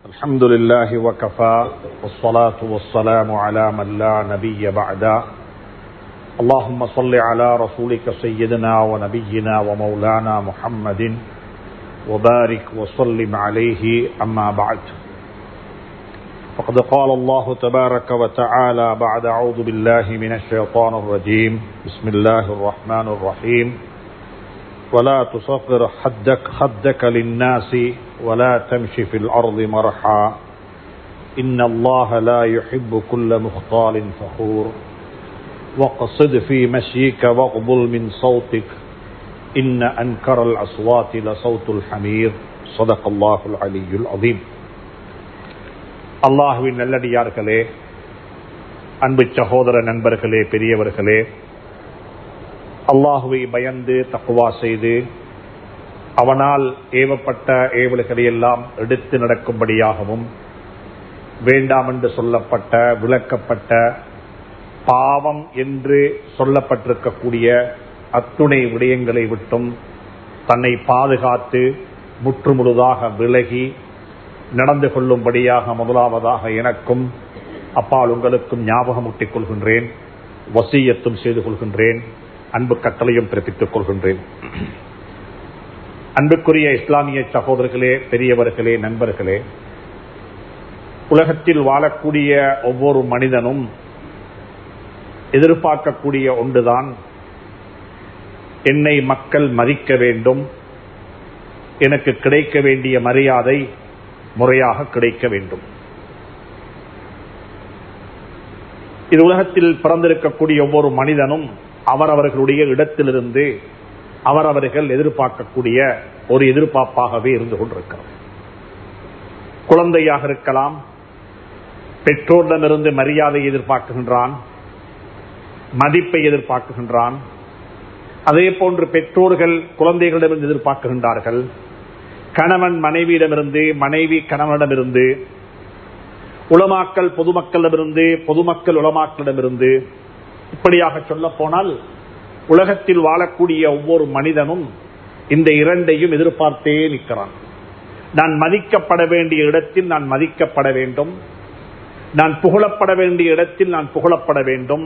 الحمد لله وكفى والصلاة والسلام على من لا نبي بعدا اللهم صل على رسولك سيدنا ونبينا ومولانا محمد وبارك وسلم عليه أما بعد فقد قال الله تبارك وتعالى بعد أعوذ بالله من الشيطان الرجيم بسم الله الرحمن الرحيم ولا تصغر حدك خدك للناس ولا تمشي في الأرض مرحا إن الله لا يحب كل مختال فخور وقصد في مشيك واغضل من صوتك إن أنكر الأصوات لصوت الحمير صدق الله العلي العظيم அல்லாஹுவின் நல்லடியார்களே அன்பு சகோதர நண்பர்களே பெரியவர்களே அல்லாஹுவை பயந்து தக்குவா செய்து அவனால் ஏவப்பட்ட ஏவல்களை எல்லாம் எடுத்து நடக்கும்படியாகவும் வேண்டாம் என்று சொல்லப்பட்ட விளக்கப்பட்ட பாவம் என்று சொல்லப்பட்டிருக்கக்கூடிய அத்துணை விடயங்களை விட்டும் தன்னை பாதுகாத்து முற்றுமுழுதாக விலகி நடந்து கொள்ளும்படியாக முதலாவதாக எனக்கும் அப்பால் உங்களுக்கும் ஞாபகமூட்டிக் கொள்கின்றேன் வசியத்தும் செய்து கொள்கின்றேன் அன்பு கட்டளையும் பிறப்பித்துக் கொள்கின்றேன் அன்புக்குரிய இஸ்லாமிய சகோதரர்களே பெரியவர்களே நண்பர்களே உலகத்தில் வாழக்கூடிய ஒவ்வொரு மனிதனும் எதிர்பார்க்கக்கூடிய ஒன்றுதான் என்னை மக்கள் மதிக்க வேண்டும் எனக்கு கிடைக்க வேண்டிய மரியாதை முறையாக கிடைக்க வேண்டும் இது உலகத்தில் பிறந்திருக்கக்கூடிய ஒவ்வொரு மனிதனும் அவரவர்களுடைய இடத்திலிருந்து அவரவர்கள் எதிர்பார்க்கக்கூடிய ஒரு எதிர்பார்ப்பாகவே இருந்து கொண்டிருக்கிறது குழந்தையாக இருக்கலாம் பெற்றோரிடமிருந்து மரியாதை எதிர்பார்க்குகின்றான் மதிப்பை எதிர்பார்க்குகின்றான் அதே போன்று பெற்றோர்கள் குழந்தைகளிடமிருந்து எதிர்பார்க்குகின்றார்கள் கணவன் மனைவியிடமிருந்து மனைவி கணவனிடமிருந்து உளமாக்கல் பொதுமக்களிடமிருந்து பொதுமக்கள் உளமாக்களிடமிருந்து இப்படியாக சொல்ல போனால் உலகத்தில் வாழக்கூடிய ஒவ்வொரு மனிதனும் இந்த இரண்டையும் எதிர்பார்த்தே நிற்கிறான் நான் மதிக்கப்பட வேண்டிய இடத்தில் நான் மதிக்கப்பட வேண்டும் நான் புகழப்பட வேண்டிய இடத்தில் நான் புகழப்பட வேண்டும்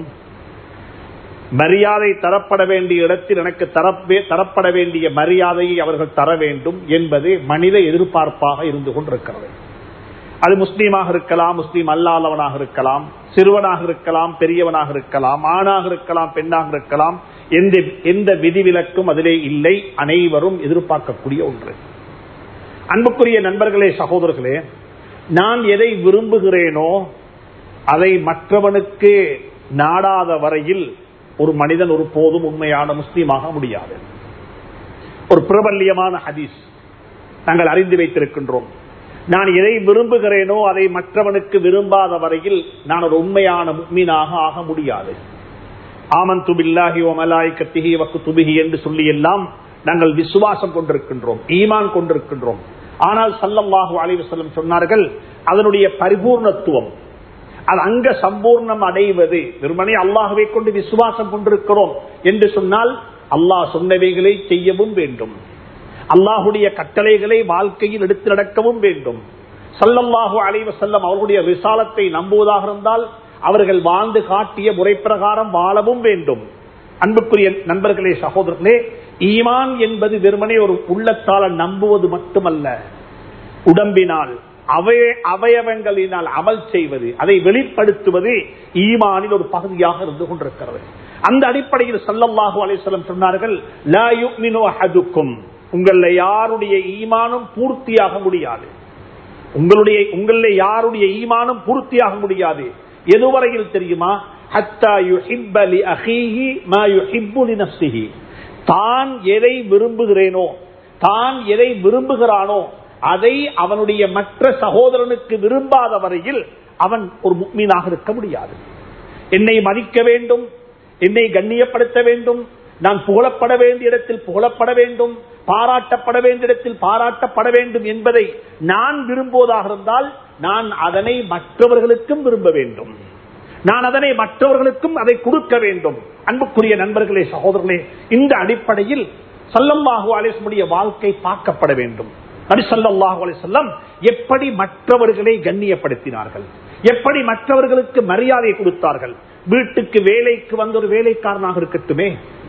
மரியாதை தரப்பட வேண்டிய இடத்தில் எனக்கு தரப்பே தரப்பட வேண்டிய மரியாதையை அவர்கள் தர வேண்டும் என்பது மனித எதிர்பார்ப்பாக இருந்து கொண்டிருக்கிறது அது முஸ்லீமாக இருக்கலாம் முஸ்லீம் அல்லாதவனாக இருக்கலாம் சிறுவனாக இருக்கலாம் பெரியவனாக இருக்கலாம் ஆணாக இருக்கலாம் பெண்ணாக இருக்கலாம் எந்த எந்த விதிவிலக்கும் அதிலே இல்லை அனைவரும் எதிர்பார்க்கக்கூடிய ஒன்று அன்புக்குரிய நண்பர்களே சகோதரர்களே நான் எதை விரும்புகிறேனோ அதை மற்றவனுக்கு நாடாத வரையில் ஒரு மனிதன் ஒரு போதும் உண்மையான முஸ்லீமாக முடியாது ஒரு பிரபல்யமான ஹதீஸ் நாங்கள் அறிந்து வைத்திருக்கின்றோம் நான் எதை விரும்புகிறேனோ அதை மற்றவனுக்கு விரும்பாத வரையில் நான் ஒரு உண்மையான முக்மீனாக ஆக முடியாது ஆமன் துபில்லாஹி ஒமலாய் கத்திகி வக்கு துபிகி என்று சொல்லி எல்லாம் நாங்கள் விசுவாசம் கொண்டிருக்கின்றோம் ஈமான் கொண்டிருக்கின்றோம் ஆனால் சல்லல்லாஹு அலைவசல்லம் சொன்னார்கள் அதனுடைய பரிபூர்ணத்துவம் அது அங்க சம்பூர்ணம் அடைவது வெறுமனே அல்லாஹுவை கொண்டு விசுவாசம் கொண்டிருக்கிறோம் என்று சொன்னால் அல்லாஹ் சொன்னவைகளை செய்யவும் வேண்டும் அல்லாஹுடைய கட்டளைகளை வாழ்க்கையில் எடுத்து நடக்கவும் வேண்டும் சல்லல்லாஹு அலைவ செல்லம் அவர்களுடைய விசாலத்தை நம்புவதாக இருந்தால் அவர்கள் வாழ்ந்து காட்டிய முறை பிரகாரம் வாழவும் வேண்டும் அன்புக்குரிய நண்பர்களே சகோதரர்களே ஈமான் என்பது வெறுமனே ஒரு உள்ளத்தால நம்புவது மட்டுமல்ல உடம்பினால் அவய அவயவங்களினால் அமல் செய்வது அதை வெளிப்படுத்துவது ஈமானில் ஒரு பகுதியாக இருந்து கொண்டிருக்கிறது அந்த அடிப்படையில் சல்லல்லாஹு அலிஸ்லம் சொன்னார்கள் உங்கள யாருடைய ஈமானும் பூர்த்தியாக முடியாது உங்களுடைய உங்கள யாருடைய ஈமானும் பூர்த்தியாக முடியாது எதுவரையில் தெரியுமா தான் எதை விரும்புகிறேனோ தான் எதை விரும்புகிறானோ அதை அவனுடைய மற்ற சகோதரனுக்கு விரும்பாத வரையில் அவன் ஒரு முக்மீனாக இருக்க முடியாது என்னை மதிக்க வேண்டும் என்னை கண்ணியப்படுத்த வேண்டும் நான் புகழப்பட வேண்டிய இடத்தில் புகழப்பட வேண்டும் பாராட்டப்பட வேண்டிய இடத்தில் பாராட்டப்பட வேண்டும் என்பதை நான் விரும்புவதாக இருந்தால் நான் அதனை மற்றவர்களுக்கும் விரும்ப வேண்டும் நான் அதனை மற்றவர்களுக்கும் அதை கொடுக்க வேண்டும் அன்புக்குரிய நண்பர்களே சகோதரர்களே இந்த அடிப்படையில் சல்லல்லாஹு அலிஸ்முடைய வாழ்க்கை பார்க்கப்பட வேண்டும் நபிசல்லாஹு அலிசல்லம் எப்படி மற்றவர்களை கண்ணியப்படுத்தினார்கள் எப்படி மற்றவர்களுக்கு மரியாதை கொடுத்தார்கள் வீட்டுக்கு வேலைக்கு வந்த ஒரு வேலைக்காரனாக இருக்கட்டுமே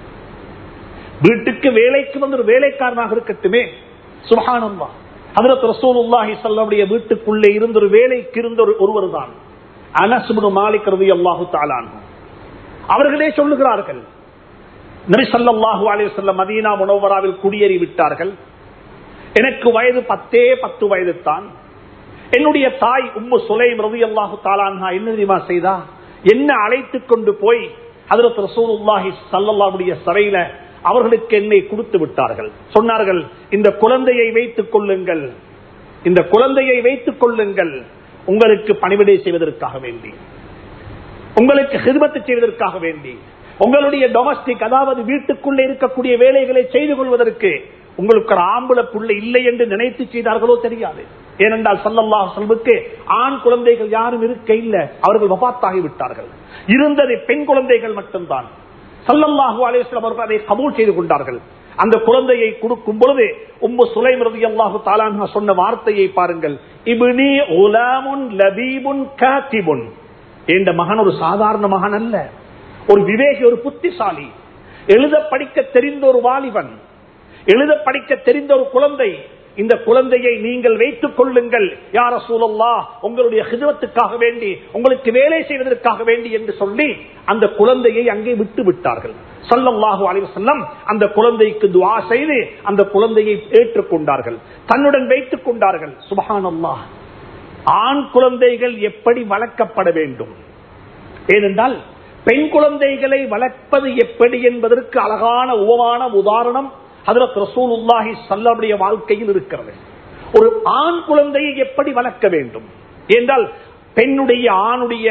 வீட்டுக்கு வேலைக்கு வந்த ஒரு வேலைக்காரனாக இருக்கட்டுமே சுபஹானல்லா அதற்கு ரசூலுல்லாஹி ஸல்லல்லாஹு வீட்டுக்குள்ளே இருந்த ஒரு வேலைக்கு இருந்த ஒரு ஒருவர் தான் அனஸ் இப்னு மாலிக் ரலியல்லாஹு தஆலா அன்ஹு அவர்களே சொல்லுகிறார்கள் நபி ஸல்லல்லாஹு அலைஹி வஸல்லம் மதீனா முனவராவில் குடியேறி விட்டார்கள் எனக்கு வயது பத்தே பத்து வயது தான் என்னுடைய தாய் உம்மு சுலைம் ரலியல்லாஹு தஆலா அன்ஹா என்ன தெரியுமா செய்தா என்ன அழைத்துக் கொண்டு போய் ஹஜரத் ரசூலுல்லாஹி ஸல்லல்லாஹு சபையில அவர்களுக்கு என்னை கொடுத்து விட்டார்கள் சொன்னார்கள் இந்த குழந்தையை வைத்துக் கொள்ளுங்கள் இந்த குழந்தையை வைத்துக் கொள்ளுங்கள் உங்களுக்கு பணிவிடை செய்வதற்காக வேண்டி உங்களுக்கு ஹிதமத்து செய்வதற்காக வேண்டி உங்களுடைய டொமஸ்டிக் அதாவது வீட்டுக்குள்ளே இருக்கக்கூடிய வேலைகளை செய்து கொள்வதற்கு உங்களுக்கு ஒரு ஆம்பளை புள்ளை இல்லை என்று நினைத்து செய்தார்களோ தெரியாது ஏனென்றால் சல்லல்லாஹ் சொல்வுக்கு ஆண் குழந்தைகள் யாரும் இருக்க இல்லை அவர்கள் வபாத்தாகி விட்டார்கள் இருந்தது பெண் குழந்தைகள் மட்டும்தான் சல்லல்லாஹு அலேஸ்லம் அவர்கள் அதை கபூல் செய்து கொண்டார்கள் அந்த குழந்தையை கொடுக்கும் பொழுது உம்மு சுலைம் ரதி அல்லாஹு தாலான்ஹா சொன்ன வார்த்தையை பாருங்கள் இப்னி உலாமுன் லபீபுன் காத்திபுன் என்ற மகன் ஒரு சாதாரண மகன் அல்ல ஒரு விவேகி ஒரு புத்திசாலி எழுத படிக்க தெரிந்த ஒரு வாலிபன் எழுத படிக்க தெரிந்த ஒரு குழந்தை இந்த குழந்தையை நீங்கள் வைத்துக் கொள்ளுங்கள் யார சூழல்லா உங்களுடைய ஹிதவத்துக்காக வேண்டி உங்களுக்கு வேலை செய்வதற்காக வேண்டி என்று சொல்லி அந்த குழந்தையை அங்கே விட்டு விட்டார்கள் சல்லல்லாஹு அலைஹி வஸல்லம் அந்த குழந்தைக்கு துஆ செய்து அந்த குழந்தையை ஏற்றுக்கொண்டார்கள் தன்னுடன் வைத்துக் கொண்டார்கள் சுபஹானல்லாஹ் ஆண் குழந்தைகள் எப்படி வளர்க்கப்பட வேண்டும் ஏனென்றால் பெண் குழந்தைகளை வளர்ப்பது எப்படி என்பதற்கு அழகான உபமான உதாரணம் ஹதரத் ரசூலுல்லாஹி சல்லமுடைய வாழ்க்கையில் இருக்கிறது ஒரு ஆண் குழந்தையை எப்படி வளர்க்க வேண்டும் என்றால் பெண்ணுடைய ஆணுடைய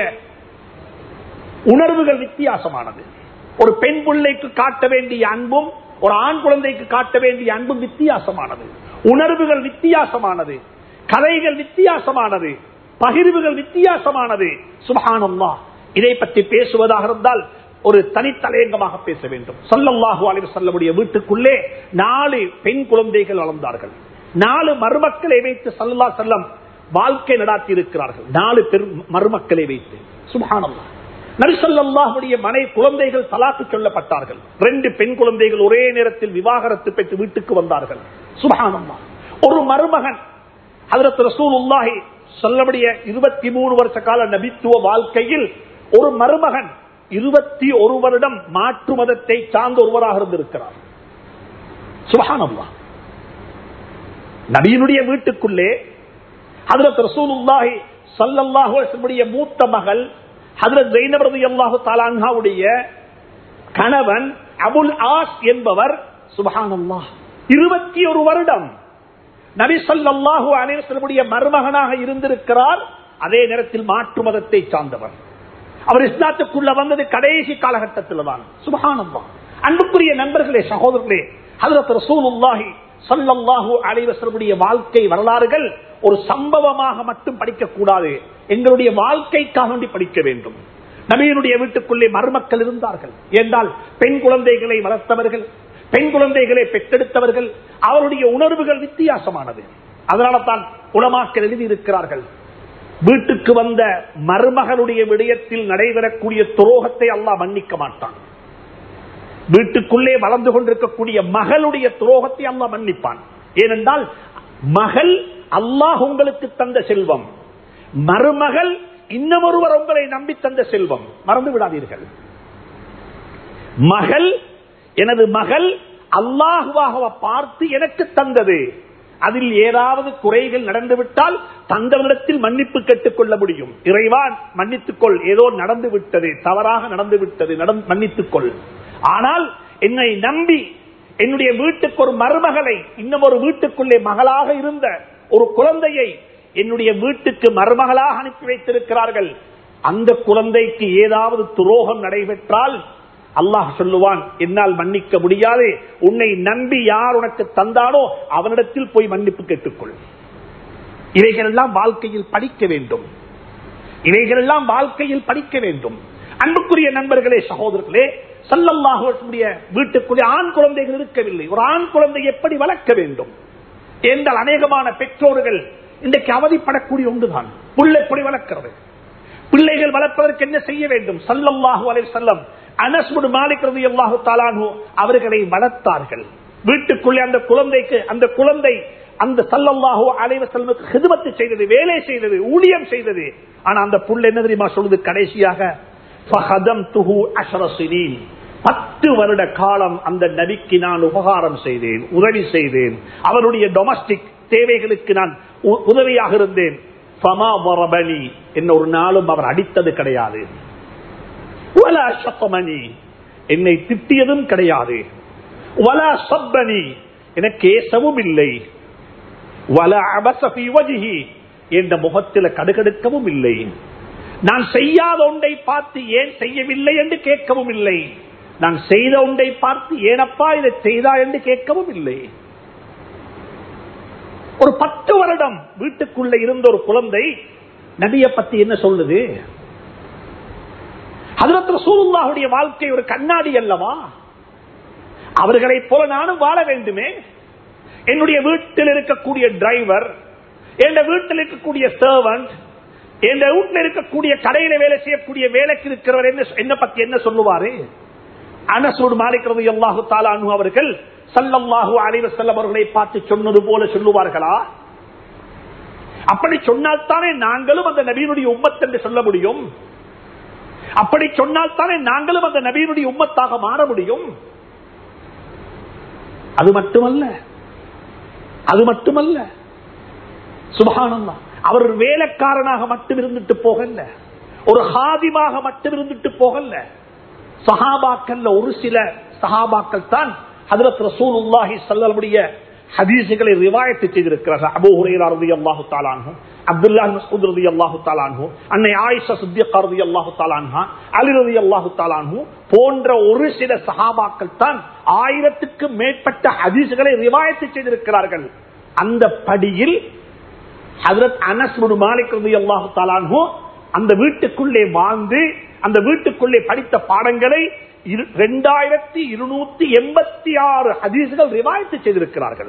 உணர்வுகள் வித்தியாசமானது ஒரு பெண் பிள்ளைக்கு காட்ட வேண்டிய அன்பும் ஒரு ஆண் குழந்தைக்கு காட்ட வேண்டிய அன்பும் வித்தியாசமானது உணர்வுகள் வித்தியாசமானது கதைகள் வித்தியாசமானது பகிர்வுகள் வித்தியாசமானது சுபஹானல்லா இதை பற்றி பேசுவதாக இருந்தால் ஒரு தனித்தலையங்கமாக பேச வேண்டும் சொல்லல்லாஹு அலைவு செல்லமுடைய வீட்டுக்குள்ளே நாலு பெண் குழந்தைகள் வளர்ந்தார்கள் நாலு மருமக்களை வைத்து சல்லா செல்லம் வாழ்க்கை நடாத்தி இருக்கிறார்கள் நாலு பெரும் மருமக்களை வைத்து சுபஹானல்லா நரிசல்லாஹுடைய மனை குழந்தைகள் தலாக்கு சொல்லப்பட்டார்கள் ரெண்டு பெண் குழந்தைகள் ஒரே நேரத்தில் விவாகரத்து பெற்று வீட்டுக்கு வந்தார்கள் சுபஹானல்லா ஒரு மருமகன் அதற்கு ரசூல் உல்லாஹி சொல்லபடிய இருபத்தி மூணு வருஷ கால நபித்துவ வாழ்க்கையில் ஒரு மருமகன் இருபத்தி ஒரு வருடம் மாற்று மதத்தை சார்ந்த ஒருவராக இருந்திருக்கிறார் சுபஹானல்லா நபியினுடைய வீட்டுக்குள்ளே ஹதரத் ரசூலுல்லாஹி சல்லல்லாஹு அலைஹி மூத்த மகள் ஹதரத் ஜெயினப் ரலியல்லாஹு தஆலாவுடைய கணவன் அபுல் ஆஸ் என்பவர் சுபஹானல்லாஹ் இருபத்தி ஒரு வருடம் நபி சல்லாஹு அனைவசனுடைய மருமகனாக இருந்திருக்கிறார் அதே நேரத்தில் மாற்று மதத்தை சார்ந்தவர் அவர் இஸ்லாத்துக்குள்ள வந்தது கடைசி காலகட்டத்தில் தான் சுபகானந்தா அன்புக்குரிய நண்பர்களே சகோதரர்களே ஹதரத் ரசூலுல்லாஹி சல்லல்லாஹு அலைவசனுடைய வாழ்க்கை வரலாறுகள் ஒரு சம்பவமாக மட்டும் படிக்க கூடாது எங்களுடைய வாழ்க்கைக்காக வேண்டி படிக்க வேண்டும் நபியினுடைய வீட்டுக்குள்ளே மருமக்கள் இருந்தார்கள் என்றால் பெண் குழந்தைகளை வளர்த்தவர்கள் பெண் குழந்தைகளை பெற்றெடுத்தவர்கள் அவருடைய உணர்வுகள் வித்தியாசமானது அதனால தான் உலமாக்கள் எழுதியிருக்கிறார்கள் வீட்டுக்கு வந்த மருமகனுடைய விடயத்தில் நடைபெறக்கூடிய துரோகத்தை அல்லாஹ் மன்னிக்க மாட்டான் வீட்டுக்குள்ளே வளர்ந்து கொண்டிருக்கக்கூடிய மகளுடைய துரோகத்தை அல்லாஹ் மன்னிப்பான் ஏனென்றால் மகள் அல்லாஹ் உங்களுக்கு தந்த செல்வம் மருமகள் இன்னமொருவர் உங்களை நம்பி தந்த செல்வம் மறந்து விடாதீர்கள் மகள் எனது மகள் அல்லாஹுவாக பார்த்து எனக்கு தந்தது அதில் ஏதாவது குறைகள் நடந்துவிட்டால் தந்தவனிடத்தில் மன்னிப்பு கேட்டுக் கொள்ள முடியும் இறைவான் மன்னித்துக்கொள் ஏதோ நடந்து விட்டது தவறாக நடந்து விட்டது மன்னித்துக் கொள் ஆனால் என்னை நம்பி என்னுடைய வீட்டுக்கு ஒரு மருமகளை இன்னும் ஒரு வீட்டுக்குள்ளே மகளாக இருந்த ஒரு குழந்தையை என்னுடைய வீட்டுக்கு மருமகளாக அனுப்பி வைத்திருக்கிறார்கள் அந்த குழந்தைக்கு ஏதாவது துரோகம் நடைபெற்றால் அல்லாஹ் சொல்லுவான் என்னால் மன்னிக்க முடியாது உன்னை நம்பி யார் உனக்கு தந்தானோ அவனிடத்தில் போய் மன்னிப்பு கேட்டுக்கொள் இவைகளெல்லாம் வாழ்க்கையில் படிக்க வேண்டும் இவைகளெல்லாம் வாழ்க்கையில் படிக்க வேண்டும் அன்புக்குரிய நண்பர்களே சகோதரர்களே சல்லல்லாஹுடைய வீட்டுக்குள்ளே ஆண் குழந்தைகள் இருக்கவில்லை ஒரு ஆண் குழந்தை எப்படி வளர்க்க வேண்டும் என்றால் அநேகமான பெற்றோர்கள் இன்றைக்கு அவதிப்படக்கூடிய ஒன்றுதான் புள்ளை எப்படி வளர்க்கிறது பிள்ளைகள் வளர்ப்பதற்கு என்ன செய்ய வேண்டும் சல்லல்லாஹு அலை செல்லம் அனஸ்முடு மாலிக்கிறது அல்லாஹு தாலானு அவர்களை வளர்த்தார்கள் வீட்டுக்குள்ளே அந்த குழந்தைக்கு அந்த குழந்தை அந்த சல்லல்லாஹு அலைவ செல்வத்துக்கு ஹிதுமத்து செய்தது வேலை செய்தது ஊழியம் செய்தது ஆனா அந்த புள்ள என்ன தெரியுமா சொல்லுது கடைசியாக ஃபஹதம்துஹு அஷ்ர சினீன். பத்து வருட காலம் அந்த நபிக்கு நான் உபகாரம் செய்தேன் உதவி செய்தேன் அவருடைய டொமஸ்டிக் தேவைகளுக்கு நான் உ- உதவியாக இருந்தேன் ஃபமா வரபனி என்ன ஒரு நாளும் அவர் அடித்தது கிடையாது வலா ஷத்தமனி என்னை திட்டியதும் கிடையாது வலா சப்பனி எனக்கு ஏசவும் இல்லை வல அபசபி வஜிஹி என்ற முகத்தில கடுகடுக்கவும் இல்லை நான் செய்யாத ஒன்றை பார்த்து ஏன் செய்யவில்லை என்று கேட்கவும் இல்லை நான் செய்த ஒன்றை பார்த்து ஏனப்பா இதை செய்தா என்று கேட்கவும் இல்லை ஒரு பத்து வருடம் வீட்டுக்குள்ள இருந்த ஒரு குழந்தை நபியை பத்தி என்ன சொல்லுது ஹதரத் ரசூலுல்லாஹுடைய வாழ்க்கை ஒரு கண்ணாடி அல்லவா அவர்களைப் போல நானும் வாழ வேண்டுமே என்னுடைய வீட்டில் இருக்கக்கூடிய டிரைவர் என் வீட்டில் இருக்கக்கூடிய சர்வன்ட் என் வீட்டில் இருக்கக்கூடிய கடையில வேலை செய்யக்கூடிய வேலைக்கு இருக்கிறவர் என்ன என்ன பத்தி என்ன சொல்லுவாரு அனசூடு மாலிக்கிறது அல்லாஹு தாலானு அவர்கள் சல்லல்லாஹு அலைவ செல்லம் அவர்களை பார்த்து சொன்னது போல சொல்லுவார்களா அப்படி சொன்னால்தானே நாங்களும் அந்த நபியினுடைய உம்மத் என்று சொல்ல முடியும் அப்படி சொன்னால்தானே நாங்களும் அந்த நபியினுடைய உம்மத்தாக மாற முடியும் அது மட்டுமல்ல அது மட்டுமல்ல சுபகானந்தா அவர் ஒரு வேலைக்காரனாக மட்டும் இருந்துட்டு போகல ஒரு ஹாதிமாக மட்டும் இருந்துட்டு போகல சஹாபாக்கள்ல ஒரு சில சஹாபாக்கள் தான் ஹதரத் ரசூலுல்லாஹி ஸல்லல்லாஹுடைய ஹதீஸுகளை ரிவாயத்து செய்திருக்கிறார்கள் அபூ ஹுரைரா ரலியல்லாஹு தஆலா அன்ஹு அப்துல்லாஹ் மஸ்ஊத் ரலியல்லாஹு தஆலா அன்ஹு அன்னை ஆயிஷா சித்திகா ரலியல்லாஹு தஆலா அன்ஹா அலி ரலியல்லாஹு தஆலா அன்ஹு போன்ற ஒரு சில சஹாபாக்கள் தான் ஆயிரத்துக்கு மேற்பட்ட ஹதீஸுகளை ரிவாயத்து செய்திருக்கிறார்கள் அந்த படியில் ஹதரத் அனஸ் பின் மாலிக் ரலியல்லாஹு தஆலா அன்ஹு அந்த வீட்டுக்குள்ளே வாழ்ந்து அந்த வீட்டுக்குள்ளே படித்த பாடங்களை இரண்டாயிரத்தி இருநூத்தி எண்பத்தி ஆறு ஹதீசுகள் ரிவாயத்து செய்திருக்கிறார்கள்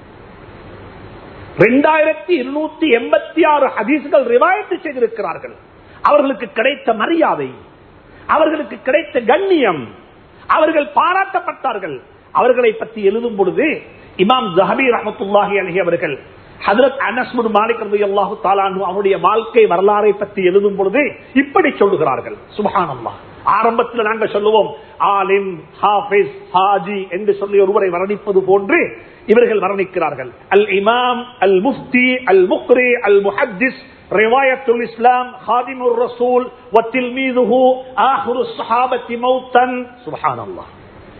இரண்டாயிரத்தி இருநூத்தி எண்பத்தி ஆறு ஹதீசுகள் ரிவாயத்து செய்திருக்கிறார்கள் அவர்களுக்கு கிடைத்த மரியாதை அவர்களுக்கு கிடைத்த கண்ணியம் அவர்கள் பாராட்டப்பட்டார்கள் அவர்களை பற்றி எழுதும் பொழுது இமாம் ஜஹபி ரஹமத்துல்லாஹி அலஹி அவர்கள் ஹதரத் அனஸ்முர் மாலிக் ரலியல்லாஹு தஆலா அன்ஹு அவருடைய வாழ்க்கை வரலாறை பற்றி எழுதும் பொழுது இப்படி சொல்லுகிறார்கள் சுபஹானல்லாஹ் ஆரம்பத்தில் நாங்கள் சொல்லுவோம் ஆலிம் ஹாஃபிஸ் ஹாஜி என்று சொல்லி ஒருவரை வர்ணிப்பது போன்று இவர்கள் வர்ணிக்கிறார்கள் அல் இமாம் அல் முஃப்தி அல் முக்ரி அல் முஹத்திஸ் ரிவாயத்துல் இஸ்லாம் ஹாதிமுர் ரசூல் வத்தில்மீதுஹு ஆஹிரு ஸஹாபத்தி மௌத்தன் சுப்ஹானல்லாஹ்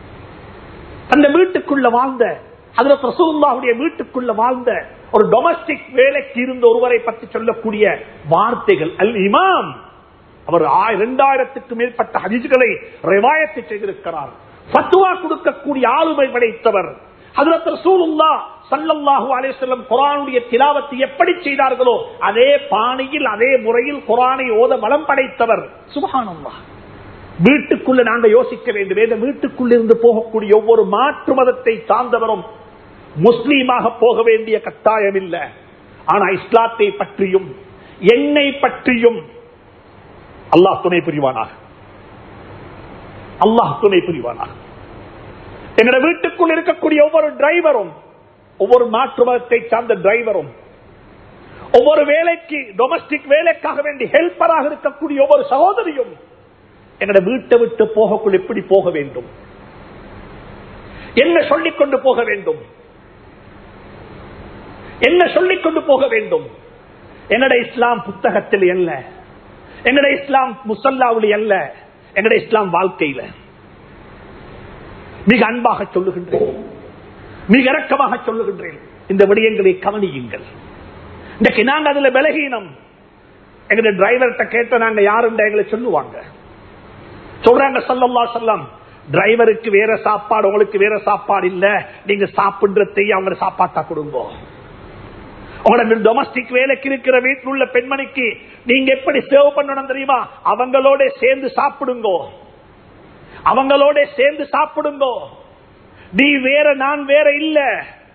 அந்த வீட்டுக்குள்ள வாழ்ந்த ஹஜரத் ரசூலுல்லாஹுடைய வீட்டுக்குள்ள வாழ்ந்த ஒரு டொமஸ்டிக் வேலைக்கு இருந்த ஒருவரை பற்றி சொல்லக்கூடிய வார்த்தைகள் அல் இமாம் அவர் இரண்டாயிரத்துக்கு மேற்பட்ட ஹதீஸ்களை ரிவாயத்தை செய்திருக்கிறார் ஃபத்வா கொடுக்கக்கூடிய ஆளுமை படைத்தவர் ஹஜரத் ரசூலுல்லா சல்லல்லாஹு அலைஹி வஸல்லம் குர்ஆனுடைய திலாவத்தை எப்படி செய்தார்களோ அதே பாணியில் அதே முறையில் குர்ஆனை ஓத பலம் படைத்தவர் சுப்ஹானல்லாஹ் வீட்டுக்குள்ள நாங்க யோசிக்க வேண்டும் இந்த வீட்டுக்குள்ள இருந்து போகக்கூடிய ஒவ்வொரு மாற்று மதத்தை சார்ந்தவரும் முஸ்லீமாக போக வேண்டிய கட்டாயம் இல்லை ஆனா இஸ்லாத்தை பற்றியும் என்னை பற்றியும் அல்லாஹ் துணை புரிவானாக அல்லாஹ் துணை புரிவானாக எங்களோட வீட்டுக்குள் இருக்கக்கூடிய ஒவ்வொரு டிரைவரும் ஒவ்வொரு மாற்று மதத்தை சார்ந்த டிரைவரும் ஒவ்வொரு வேலைக்கு டொமஸ்டிக் வேலைக்காக வேண்டி ஹெல்ப்பராக இருக்கக்கூடிய ஒவ்வொரு சகோதரியும் என்னோட வீட்டை விட்டு போகக்குள் எப்படி போக வேண்டும் என்ன சொல்லிக் கொண்டு போக வேண்டும் என்ன சொல்லிக் கொண்டு போக வேண்டும் என்னோட இஸ்லாம் புத்தகத்தில் அல்ல என்னோட இஸ்லாம் முசல்லாவில் அல்ல என்னோட இஸ்லாம் வாழ்க்கையில மிக அன்பாக சொல்லுகின்றேன் மிக இறக்கமாக சொல்லுகின்றேன் இந்த விடயங்களை கவனியுங்கள் இன்றைக்கு நாங்க அதுல பலகீனம் எங்க டிரைவர்கிட்ட கேட்ட நாங்க யாருன்ற எங்களை சொல்லுவாங்க சொல்றாங்க சல்லல்லா சொல்லம் டிரைவருக்கு வேற சாப்பாடு உங்களுக்கு வேற சாப்பாடு இல்ல நீங்க சாப்பிடுறதை அவங்க சாப்பாட்டா கொடுங்க உங்களோட டொமஸ்டிக் வேலைக்கு இருக்கிற வீட்டில் உள்ள பெண்மணிக்கு நீங்க எப்படி சேவ் பண்ணணும் தெரியுமா அவங்களோட சேர்ந்து சாப்பிடுங்க அவங்களோட சேர்ந்து சாப்பிடுங்க நீ வேற நான் வேற இல்ல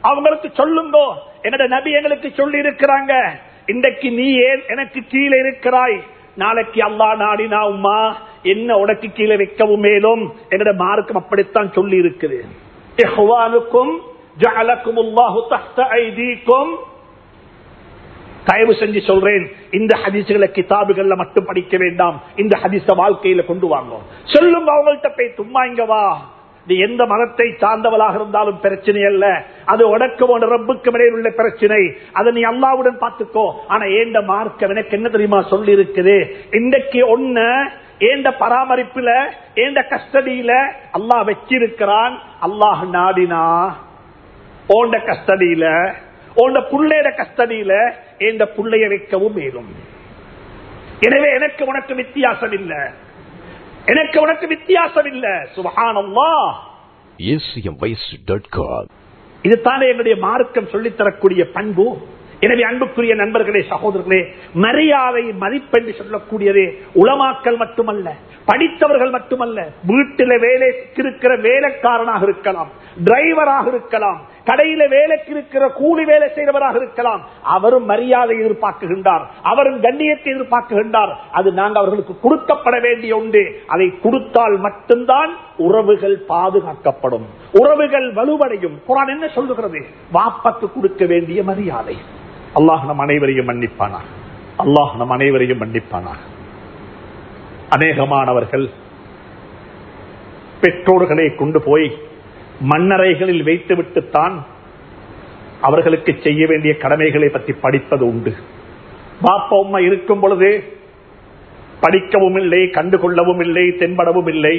அவங்களுக்கு சொல்லுங்கோ என்னோட நபி எங்களுக்கு சொல்லி இருக்கிறாங்க இன்றைக்கு நீ ஏன் எனக்கு கீழே இருக்கிறாய் நாளைக்கு அல்லா நாடினா உமா என்ன உனக்கு கீழே வைக்கவும் மேலும் என்னோட மார்க்கம் அப்படித்தான் சொல்லி இருக்குது இஹ்வானுக்கும் ஜஅலக்குமுல்லாஹு தஹ்த ஐதீக்கும் தயவு செஞ்சு சொல்றேன் இந்த ஹதீசுகளை கிதாபுகள்ல மட்டும் படிக்க வேண்டாம் இந்த ஹதீச வாழ்க்கையில கொண்டு வாங்க சொல்லுங்க அவங்கள்ட்ட போய் சும்மா இங்க வா நீ எந்த மதத்தை சார்ந்தவளாக இருந்தாலும் பிரச்சனை அல்ல அது உனக்கு உன் ரப்புக்கு இடையில் உள்ள பிரச்சனை அதை நீ அல்லாவுடன் பார்த்துக்கோ ஆனா ஏண்ட மார்க்கம் எனக்கு என்ன தெரியுமா சொல்லி இருக்குது இன்றைக்கு ஒண்ணு ஏண்ட பராமரிப்புல ஏண்ட கஸ்டடியில அல்லாஹ் வச்சிருக்கிறான் அல்லாஹ் நாடினா ஓண்ட கஸ்டடியில ஓண்ட புள்ளையோட கஸ்டடியில இந்த புள்ளைய வைக்கவும் மேலும் எனவே எனக்கு உனக்கு வித்தியாசம் இல்ல எனக்கு உனக்கு வித்தியாசம் இல்ல சுபஹானல்லா acmvoice.com இதுதானே என்னுடைய மார்க்கம் சொல்லித் தரக்கூடிய பண்பு எனவே அன்புக்குரிய நண்பர்களே சகோதரர்களே மரியாதை மதிப்பென்று சொல்லக்கூடியது உளமாக்கல் மட்டுமல்ல படித்தவர்கள் மட்டுமல்ல வீட்டில வேலைக்கு இருக்கிற வேலைக்காரனாக இருக்கலாம் டிரைவராக இருக்கலாம் கடையில வேலைக்கு இருக்கிற கூலி வேலை செய்கிறவராக இருக்கலாம் அவரும் மரியாதை எதிர்பார்க்குகின்றார் அவரும் கண்ணியத்தை எதிர்பார்க்குகின்றார் அது நாங்கள் அவர்களுக்கு கொடுக்கப்பட வேண்டிய ஒன்று அதை கொடுத்தால் மட்டும்தான் உறவுகள் பாதுகாக்கப்படும் உறவுகள் வலுவடையும் குரான் என்ன சொல்லுகிறது வாப்பக்கு கொடுக்க வேண்டிய மரியாதை அல்லாஹ் நம் அனைவரையும் மன்னிப்பானா அல்லாஹ் நம் அனைவரையும் மன்னிப்பானா அநேகமானவர்கள் பெற்றோர்களை கொண்டு போய் மண்ணறைகளில் வைத்துவிட்டுத்தான் அவர்களுக்கு செய்ய வேண்டிய கடமைகளை பற்றி படிப்பது உண்டு பாப்பா உம்மா இருக்கும் பொழுது படிக்கவும் இல்லை கண்டுகொள்ளவும் இல்லை தென்படவும் இல்லை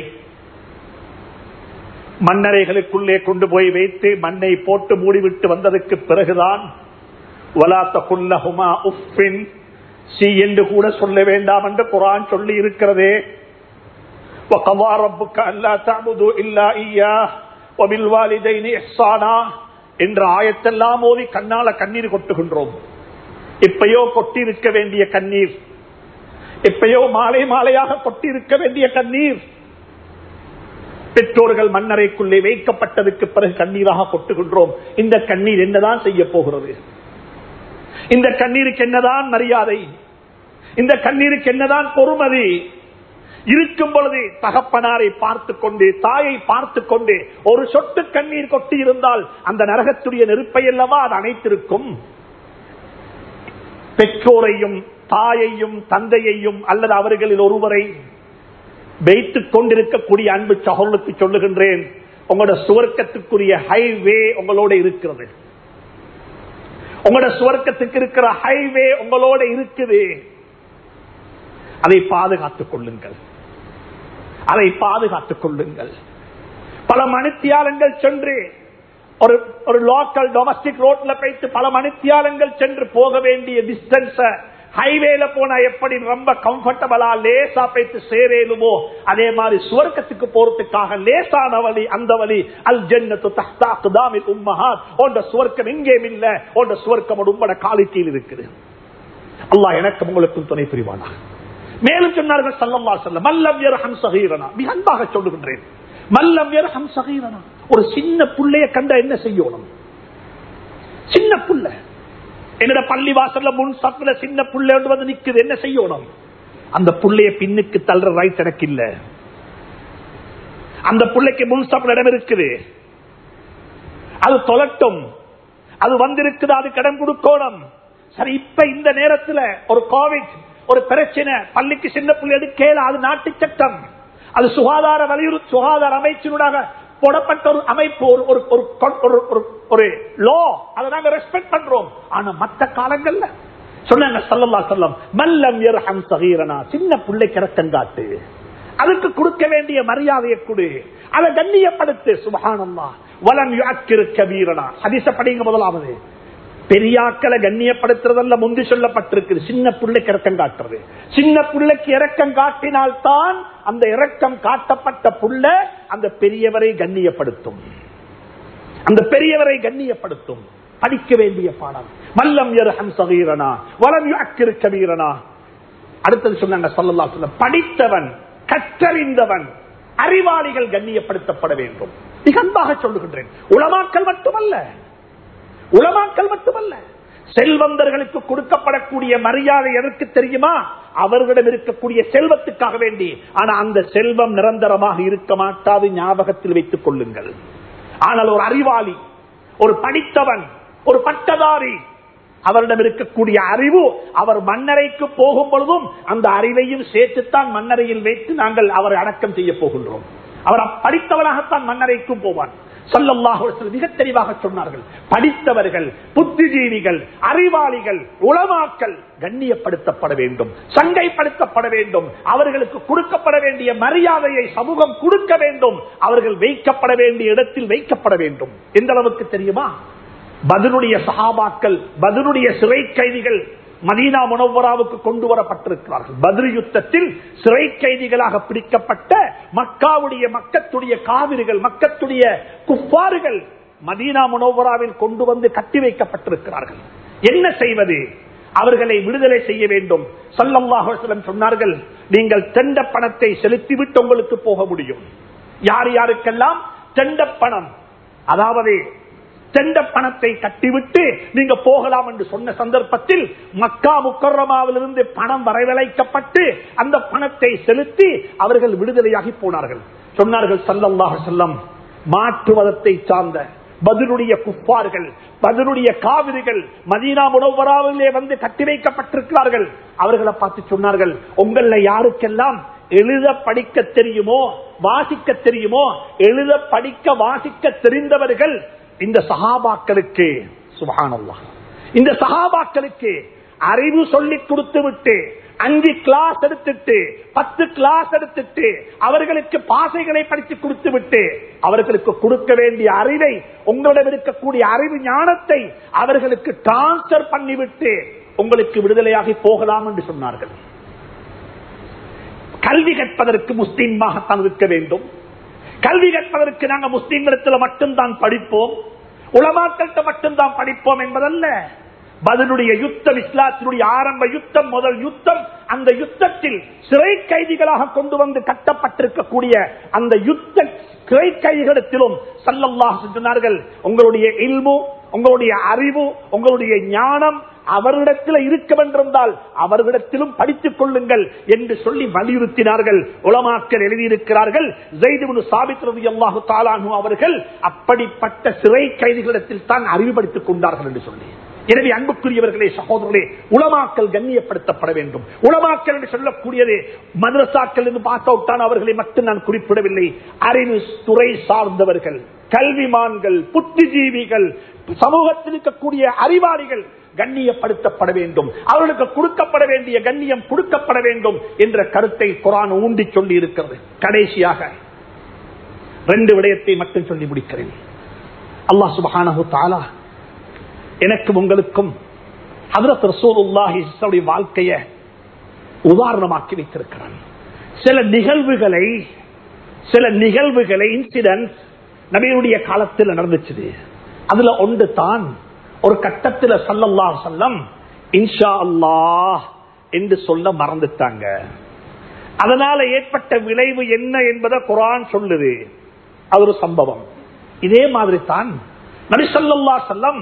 மண்ணறைகளுக்குள்ளே கொண்டு போய் வைத்து மண்ணை போட்டு மூடிவிட்டு வந்ததற்கு பிறகுதான் வலாத்தகுல்லஹுமா உஃபின் சி என்று கூட சொல்ல வேண்டாம் என்று குரான் சொல்லி இருக்கிறதே وقضى ربك ألا تعبدوا إلا إياه وبالوالدين إحسانا என்ற ஆயத்தெல்லாம் ஓதி கண்ணால கண்ணீர் கொட்டுகின்றோம் இப்பயோ கொட்டியிருக்க வேண்டிய கண்ணீர் இப்பயோ மாலை மாலையாக கொட்டியிருக்க வேண்டிய கண்ணீர் பெற்றோர்கள் மண்ணறைக்குள்ளே வைக்கப்பட்டதுக்கு பிறகு கண்ணீராக கொட்டுகின்றோம் இந்த கண்ணீர் என்னதான் செய்ய போகிறது இந்த கண்ணீருக்கு என்னதான் மரியாதை இந்த கண்ணீருக்கு என்னதான் பொறுமதி இருக்கும் பொழுது தகப்பனாரை பார்த்து கொண்டு தாயை பார்த்து கொண்டு ஒரு சொட்டு கண்ணீர் கொட்டி இருந்தால் அந்த நரகத்துடைய நெருப்பை அல்லவா அது அணைத்திருக்கும் பெற்றோரையும் தாயையும் தந்தையையும் அல்லது அவர்களில் ஒருவரை வைத்துக் கொண்டிருக்கக்கூடிய அன்பு சகோதரத்துக்கு சொல்லுகின்றேன் உங்களோட சுவர்க்கத்துக்குரிய ஹைவே உங்களோட இருக்கிறது உங்களோட சுவர்க்கத்துக்கு இருக்கிற ஹைவே உங்களோட இருக்குது அதை பாதுகாத்துக் கொள்ளுங்கள் அதை பாதுகாத்துக் கொள்ளுங்கள் பல மணித்தியாலங்கள் சென்று ஒரு ஒரு லோக்கல் டொமஸ்டிக் ரோட்ல போயிட்டு பல மணித்தியாலங்கள் சென்று போக வேண்டிய டிஸ்டன்ஸ ஹைவேல போனா எப்படி ரொம்ப கம்ஃபர்டபுளா லேசா போயிட்டு சேரேலுமோ அதே மாதிரி சுவர்க்கத்துக்கு போறதுக்காக லேசான வழி அந்த வழி அல் ஜன்னத்து தஹ்தாக்குதாமில் உம்மஹாத் ஓண்ட சுவர்க்கம் எங்கேயும் இல்ல ஓண்ட சுவர்க்கம் உம்மட காலிக்கையில் இருக்குது அல்லாஹ் எனக்கும் உங்களுக்கும் துணை புரிவானா மேலும் சொன்னார்கள் சல்லல்லா சொல்ல மல்லம் யர்ஹம் சகீரனா மிக அன்பாக சொல்லுகின்றேன் மல்லம் யர்ஹம் சகீரனா ஒரு சின்ன புள்ளைய கண்ட என்ன செய்யணும் சின்ன புள்ள என்னோட பள்ளி வாசல்ல முன் சத்துல சின்ன புள்ளை ஒன்று வந்து நிக்குது என்ன செய்யணும் அந்த புள்ளைய பின்னுக்கு தள்ளுற ரைட் எனக்கு இல்ல அந்த புள்ளைக்கு முன் சப்பில் இடம் இருக்குது அது தொலட்டும் அது வந்திருக்குது அது கடன் கொடுக்கணும் சரி இப்ப இந்த நேரத்துல ஒரு கோவிட் ஒரு பிரச்சனை பள்ளிக்கு சின்ன புள்ளி எடுக்கல அது நாட்டு சட்டம் அது சுகாதார வலியுறுத்தி சுகாதார அமைச்சினூடாக போடப்பட்ட ஒரு அமைப்பு ஒரு ஒரு ஒரு ஒரு- ஒரு- ஒரு லோ அதை நாங்க ரெஸ்பெக்ட் பண்றோம் ஆனா மத்த காலங்கள்ல சொன்னாங்க சல்லல்லா சொல்லம் மல்லம் யர்ஹம் சகீரனா சின்ன பிள்ளை கிறக்கங்காட்டு அதுக்கு கொடுக்க வேண்டிய மரியாதையை கொடு அதை கண்ணியப்படுத்து சுபஹானல்லா வலம் யுஅக்கிரு கபீரனா ஹதீஸ படிங்க முதலாவது பெரியாக்களை கண்ணியப்படுத்துறதல்ல முந்தி சொல்லப்பட்டிருக்கு சின்ன பிள்ளைக்கு இறக்கம் காட்டுறது சின்ன பிள்ளைக்கு இறக்கம் காட்டினால்தான் அந்த இறக்கம் காட்டப்பட்ட புள்ள அந்த பெரியவரை கண்ணியப்படுத்தும் அந்த பெரியவரை கண்ணியப்படுத்தும் படிக்க வேண்டிய பாடம் மல்லம் யர்ஹம் சகீரனா வலம் யுஅக்கிரு கபீரனா அடுத்தது சொன்னாங்க சொல்லல்லா சொல்ல படித்தவன் கற்றறிந்தவன் அறிவாளிகள் கண்ணியப்படுத்தப்பட வேண்டும் மிக அன்பாக சொல்லுகின்றேன் உளமாக்கல் மட்டுமல்ல உலமாக்கல் மட்டுமல்ல செல்வந்தர்களுக்கு கொடுக்கப்படக்கூடிய மரியாதை எதற்கு தெரியுமா அவர்களிடம் இருக்கக்கூடிய செல்வத்துக்காக வேண்டி ஆனா அந்த செல்வம் நிரந்தரமாக இருக்க மாட்டாது ஞாபகத்தில் வைத்துக் கொள்ளுங்கள் ஆனால் ஒரு அறிவாளி ஒரு படித்தவன் ஒரு பட்டதாரி அவரிடம் இருக்கக்கூடிய அறிவு அவர் மன்னரைக்கு போகும் பொழுதும் அந்த அறிவையும் சேர்த்துத்தான் மன்னரையில் வைத்து நாங்கள் அவரை அடக்கம் செய்ய போகின்றோம் அவர் படித்தவனாகத்தான் மன்னரைக்கும் போவான் சொல்லல்லாஹு மிக தெளிவாக சொன்னார்கள் படித்தவர்கள் புத்திஜீவிகள் அறிவாளிகள் உளமாக்கல் கண்ணியப்படுத்தப்பட வேண்டும் சங்கைப்படுத்தப்பட வேண்டும் அவர்களுக்கு கொடுக்கப்பட வேண்டிய மரியாதையை சமூகம் கொடுக்க வேண்டும் அவர்கள் வைக்கப்பட வேண்டிய இடத்தில் வைக்கப்பட வேண்டும் எந்த அளவுக்கு தெரியுமா பதிலுடைய சகாபாக்கள் பதிலுடைய சிறை கைதிகள் மதீனா முனவராவுக்கு கொண்டு வரப்பட்டிருக்கிறார்கள் பதில் யுத்தத்தில் சிறை கைதிகளாக பிடிக்கப்பட்ட மக்காவுடைய மக்கத்துடைய காவிரிகள் மக்கத்துடைய குப்பாறுகள் மதீனா முனவராவில் கொண்டு வந்து கட்டி வைக்கப்பட்டிருக்கிறார்கள் என்ன செய்வது அவர்களை விடுதலை செய்ய வேண்டும் சல்லல்லாஹலம் சொன்னார்கள் நீங்கள் தெண்ட பணத்தை செலுத்திவிட்டு உங்களுக்கு போக முடியும் யார் யாருக்கெல்லாம் தெண்ட பணம் அதாவது தெண்ட பணத்தை கட்டிவிட்டு நீங்க போகலாம் என்று சொன்ன சந்தர்ப்பத்தில் மக்கா முக்கரமாவிலிருந்து பணம் வரவழைக்கப்பட்டு அந்த பணத்தை செலுத்தி அவர்கள் விடுதலையாகி போனார்கள் சொன்னார்கள் சல்லல்லாஹ் செல்லம் மாற்று மதத்தை சார்ந்த பதிலுடைய குப்பார்கள் பதிலுடைய காவிரிகள் மதீனா முனவராவிலே வந்து கட்டி வைக்கப்பட்டிருக்கிறார்கள் அவர்களை பார்த்து சொன்னார்கள் உங்கள யாருக்கெல்லாம் எழுத படிக்க தெரியுமோ வாசிக்க தெரியுமோ எழுத படிக்க வாசிக்க தெரிந்தவர்கள் இந்த சகாபாக்களுக்கு சுபானல்லா இந்த சகாபாக்களுக்கு அறிவு சொல்லி கொடுத்து விட்டு அஞ்சு கிளாஸ் எடுத்துட்டு பத்து கிளாஸ் எடுத்துட்டு அவர்களுக்கு பாசைகளை படித்து கொடுத்து விட்டு அவர்களுக்கு கொடுக்க வேண்டிய அறிவை உங்களிடம் இருக்கக்கூடிய அறிவு ஞானத்தை அவர்களுக்கு டிரான்ஸ்பர் பண்ணிவிட்டு உங்களுக்கு விடுதலையாகி போகலாம் என்று சொன்னார்கள் கல்வி கற்பதற்கு முஸ்லீமாகத்தான் இருக்க வேண்டும் கல்வி கற்பதற்கு நாங்க முஸ்லீம்களிடத்தில் மட்டும்தான் படிப்போம் உலமாக்கள்கிட்ட மட்டும்தான் படிப்போம் என்பதல்ல பதிலுடைய யுத்தம் இஸ்லாத்தினுடைய ஆரம்ப யுத்தம் முதல் யுத்தம் அந்த யுத்தத்தில் சிறை கைதிகளாக கொண்டு வந்து கட்டப்பட்டிருக்கக்கூடிய அந்த யுத்த சிறை கைதிகளிடத்திலும் சல்லல்லாஹ் சொன்னார்கள் உங்களுடைய இல்மு உங்களுடைய அறிவு உங்களுடைய ஞானம் அவரிடத்தில் இருக்க வென்றிருந்தால் அவர்களிடத்திலும் படித்துக் கொள்ளுங்கள் என்று சொல்லி வலியுறுத்தினார்கள் உலமாக்கல் எழுதியிருக்கிறார்கள் அல்லாஹு தாலானு அவர்கள் அப்படிப்பட்ட சிறை கைதிகளிடத்தில் தான் அறிவுபடுத்திக் கொண்டார்கள் என்று சொல்லி எனவே அன்புக்குரியவர்களே சகோதரர்களே உளமாக்கல் கண்ணியப்படுத்தப்பட வேண்டும் உளமாக்கல் என்று சொல்லக்கூடியது மதரசாக்கள் என்று பார்த்தான் அவர்களை மட்டும் நான் குறிப்பிடவில்லை அறிவு துறை சார்ந்தவர்கள் கல்விமான்கள் புத்திஜீவிகள் சமூகத்தில் இருக்கக்கூடிய அறிவாளிகள் கண்ணியப்படுத்தப்பட வேண்டும் அவர்களுக்கு கொடுக்கப்பட வேண்டிய கண்ணியம் கொடுக்கப்பட வேண்டும் என்ற கருத்தை குரான் ஊண்டி சொல்லி இருக்கிறது கடைசியாக ரெண்டு விடயத்தை மட்டும் சொல்லி முடிக்கிறேன் அல்லாஹ் சுபஹானஹு தாலா எனக்கும் உங்களுக்கும் ஹதரத் ரசூலுல்லாஹி வாழ்க்கைய உதாரணமாக்கி வைத்திருக்கிறான் சில நிகழ்வுகளை சில நிகழ்வுகளை இன்சிடென்ட் நபியுடைய காலத்தில் நடந்துச்சு அதுல ஒன்று தான் ஒரு கட்டத்தில் சல்லல்லா சொல்லம் இன்ஷா அல்லாஹ் என்று சொல்ல மறந்துட்டாங்க அதனால ஏற்பட்ட விளைவு என்ன என்பதை குரான் சொல்லுது அது ஒரு சம்பவம் இதே மாதிரி தான் நபிசல்லா செல்லம்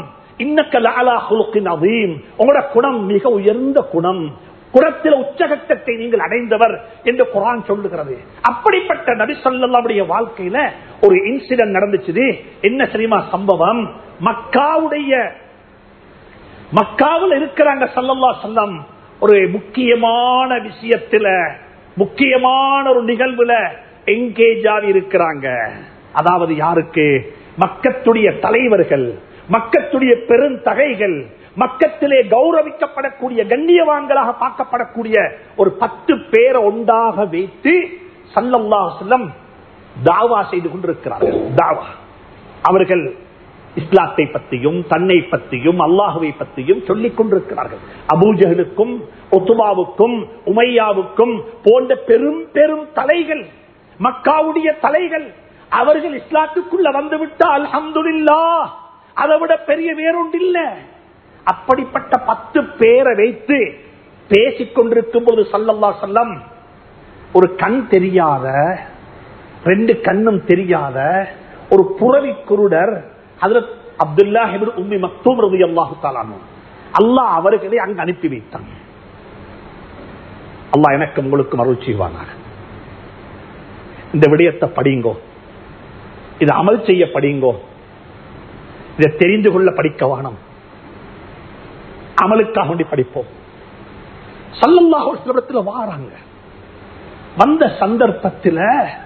உங்களோட குணம் மிக உயர்ந்த குணம் குணத்தில் உச்சகட்டத்தை நீங்கள் அடைந்தவர் என்று குரான் சொல்லுகிறது அப்படிப்பட்ட நபிசல்லாவுடைய வாழ்க்கையில ஒரு இன்சிடென்ட் நடந்துச்சு என்ன தெரியுமா சம்பவம் மக்காவுடைய மக்காவில் இருக்கிறாங்க சல்லல்லா சொல்லம் ஒரு முக்கியமான விஷயத்துல முக்கியமான ஒரு நிகழ்வுல எங்கேஜாக இருக்கிறாங்க அதாவது யாருக்கு மக்கத்துடைய தலைவர்கள் மக்கத்துடைய பெருந்தகைகள் மக்கத்திலே கௌரவிக்கப்படக்கூடிய கண்ணியவான்களாக பார்க்கப்படக்கூடிய ஒரு பத்து பேரை ஒன்றாக வைத்து சல்லல்லா செல்லம் தாவா செய்து கொண்டிருக்கிறார்கள் தாவா அவர்கள் இஸ்லாத்தை பற்றியும் தன்னை பற்றியும் அல்லாஹுவை பற்றியும் சொல்லிக் கொண்டிருக்கிறார்கள் அபூஜலுக்கும் ஒத்துமாவுக்கும் உமையாவுக்கும் போன்ற பெரும் பெரும் தலைகள் மக்காவுடைய தலைகள் அவர்கள் இஸ்லாத்துக்குள்ள வந்துவிட்டால் அஹமதுல்லா அதை விட பெரிய வேறொன்றில்ல அப்படிப்பட்ட பத்து பேரை வைத்து பேசிக் கொண்டிருக்கும் போது சல்லல்லா சொல்லம் ஒரு கண் தெரியாத ரெண்டு கண்ணும் தெரியாத ஒரு புறவி குருடர் அதுல அப்துல்லா ஹிபின் உம்மி மக்தூம் ரதி அல்லாஹு தாலானு அல்லாஹ் அவர்களை அங்கு அனுப்பி வைத்தான் அல்லாஹ் எனக்கு உங்களுக்கு அருள் செய்வானாக இந்த விடயத்தை படிங்கோ இது அமல் செய்ய படிங்கோ இதை தெரிந்து கொள்ள படிக்க வானம் அமலுக்காக வேண்டி படிப்போம் சல்லல்லாஹு அலைஹி வஸல்லத்துல வாராங்க வந்த சந்தர்ப்பத்தில்